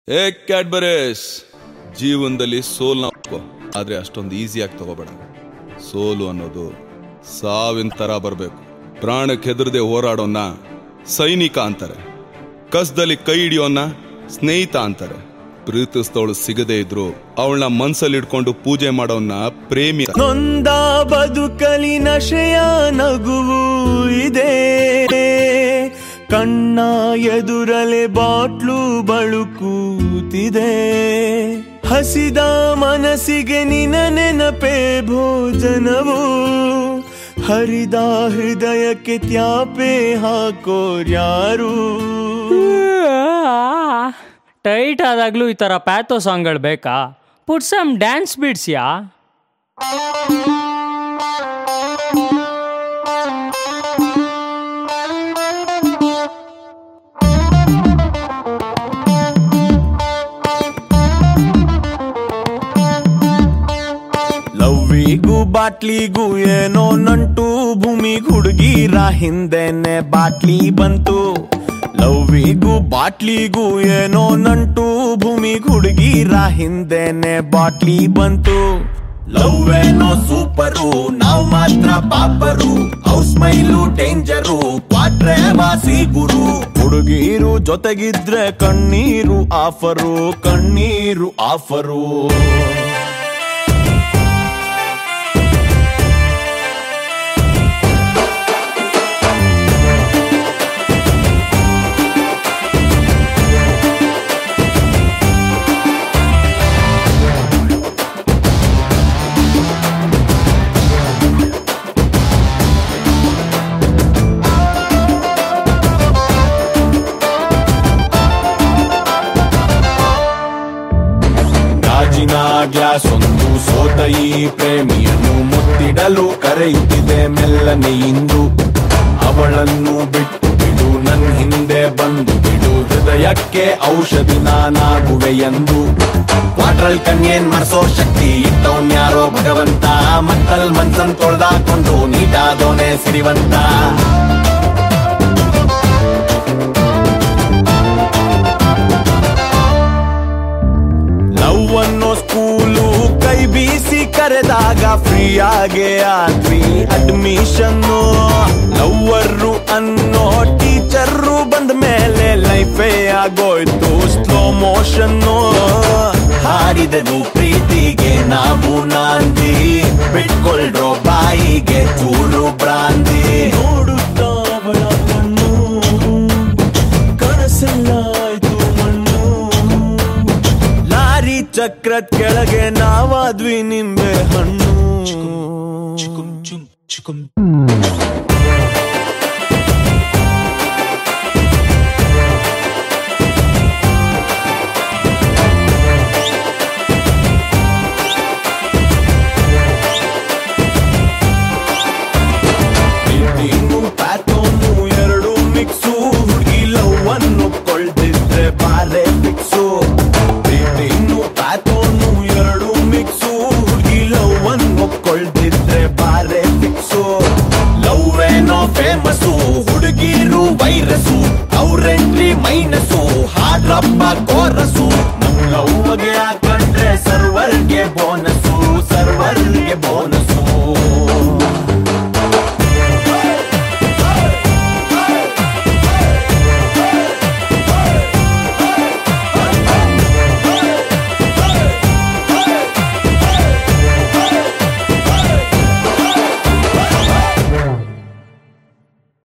ಏ ಕ್ಯಾಡ್ಬರೇಸ್ ಜೀವನದಲ್ಲಿ ಸೋಲ್ನ ಒಪ್ಕೋ ಆದ್ರೆ ಅಷ್ಟೊಂದು ಈಸಿಯಾಗಿ ತಗೋಬೇಡ ಸೋಲು ಅನ್ನೋದು ಸಾವಿನ ತರ ಬರಬೇಕು ಪ್ರಾಣಕ್ಕೆ ಹೆದರದೆ ಹೋರಾಡೋನ್ನ ಸೈನಿಕ ಅಂತಾರೆ ಕಸದಲ್ಲಿ ಕೈ ಹಿಡಿಯೋನ್ನ ಸ್ನೇಹಿತ ಅಂತಾರೆ ಪ್ರೀತಿಸ್ತವಳು ಸಿಗದೇ ಇದ್ರು ಅವಳನ್ನ ಮನ್ಸಲ್ಲಿ ಇಟ್ಕೊಂಡು ಪೂಜೆ ಮಾಡೋನ್ನ ಪ್ರೇಮಿ ನೊಂದ ಬದುಕಲಿ ನಶೆಯ ನಗುವು ಇದೆ ಕಣ್ಣ ಎದುರಲೆ ಬಾಟ್ಲು ಬಳುಕೂತಿದೆ ಹಸಿದ ಮನಸ್ಸಿಗೆ ನಿನ ನೆನಪೇ ಭೋಜನವು ಹರಿದ ಹೃದಯಕ್ಕೆ ತ್ಯಾಪೆ ಹಾಕೋರ್ಯಾರು ಟೈಟ್ ಆದಾಗ್ಲೂ ಈ ಥರ ಪ್ಯಾಥೋ ಸಾಂಗ್ಗಳು ಬೇಕಾ ಪುಟ್ ಸಮ್ ಡ್ಯಾನ್ಸ್ ಬಿಡ್ಸ್ಯಾ ಲವ್ವಿಗೂ ಬಾಟ್ಲಿಗೂ ಏನೋ ನಂಟು ಭೂಮಿಗ್ ಹುಡುಗಿರ ಹಿಂದೆನೆ ಬಾಟ್ಲಿ ಬಂತು ಲವ್ವಿಗೂ ಬಾಟ್ಲಿಗೂ ಏನೋ ನಂಟು ಭೂಮಿಗ್ ಹುಡುಗಿರ ಹಿಂದೆನೆ ಬಾಟ್ಲಿ ಬಂತು ಲವ್ ಏನೋ ಸೂಪರು ನಾವ್ ಮಾತ್ರ ಪಾಪರು ಹೌಸ್ ಮೈಲು ಡೇಂಜರು ಕ್ವಾಟ್ರೆ ವಾಸಿ ಗುರು ಹುಡುಗೀರು ಜೊತೆಗಿದ್ರೆ ಕಣ್ಣೀರು ಆಫರು ಕಣ್ಣೀರು ಆಫರು ಗಾಜಿನ ಗ್ಲಾಸ್ ಒಂದು ಸೋತ ಈ ಪ್ರೇಮಿಯನ್ನು ಮುತ್ತಿಡಲು ಕರೆಯುತ್ತಿದೆ ಮೆಲ್ಲನೆ ಇಂದು ಅವಳನ್ನು ಬಿಟ್ಟು ಬಿಡು ನನ್ ಹಿಂದೆ ಬಂದು ಬಿಡು ಹೃದಯಕ್ಕೆ ಔಷಧಿ ನಾನಾಗುವೆ ಎಂದು ಕ್ವಾಟ್ರಲ್ ಕನ್ಯೇನ್ ಮರ್ಸೋ ಶಕ್ತಿ ಇಟ್ಟವನ್ ಯಾರೋ ಭಗವಂತ ಮಕ್ಕಲ್ ಮನ್ಸನ್ ತೊಳ್ದಾಕೊಂಡು ನೀಟಾದೋನೆ ಸಿರಿವಂತ ಲವ್ ಅನ್ನೋ ಸ್ಕೂಲು ಕೈ ಬೀಸಿ ಕರೆದಾಗ ಫ್ರೀ ಆಗೇ ಆದ್ವಿ ಅಡ್ಮಿಷನ್ ಲವ್ವರು ಅನ್ನೋ ಟೀಚರು ಬಂದ ಮೇಲೆ ಲೈಫೇ ಆಗೋಯ್ತು ಸ್ಲೋ ಮೋಷನ್ ಹಾಡಿದೆವು ಪ್ರೀತಿಗೆ ನಾವು ನಾಂದಿ ಬಿಟ್ಕೊಳ್ರೋ ಬಾಯಿಗೆ ಚೂರು ಬ್ರಾಂದಿ ನೋಡುತ್ತಾ ಅವಳ ಕಣ್ಣು ಕನಸಲ್ಲಾಯ್ತು ಮಣ್ಣು ಲಾರಿ ಚಕ್ರದ ಕೆಳಗೆ ನಾವಾದ್ವಿ ನಿಂಬೆ ಹಣ್ಣು ಪ್ರೀತಿನೂ ಪ್ಯಾಥೋನು ಎರಡು ಮಿಕ್ಸು ಹುಡುಗಿ ಲವ್ ಅನ್ನು ಕೊಳ್ದಿದ್ರೆ ಬಾರೆ ಫಿಕ್ಸು ಪ್ರೀತಿನೂ ಪ್ಯಾಥೋನು ಎರಡು ಮಿಕ್ಸು ಹುಡುಗಿ ಲವ್ ಅನ್ನು ಕೊಳ್ದಿದ್ರೆ ಬಾರೆ ಫಿಕ್ಸು ಲವ್ ಏನೋ ಫೇಮಸ್ಸು ಹುಡುಗಿರು ವೈರಸ್ಸು ಅವ್ರೆಂಟ್ರಿ ಮೈನಸ್ಸು ಹಾಡ್ರ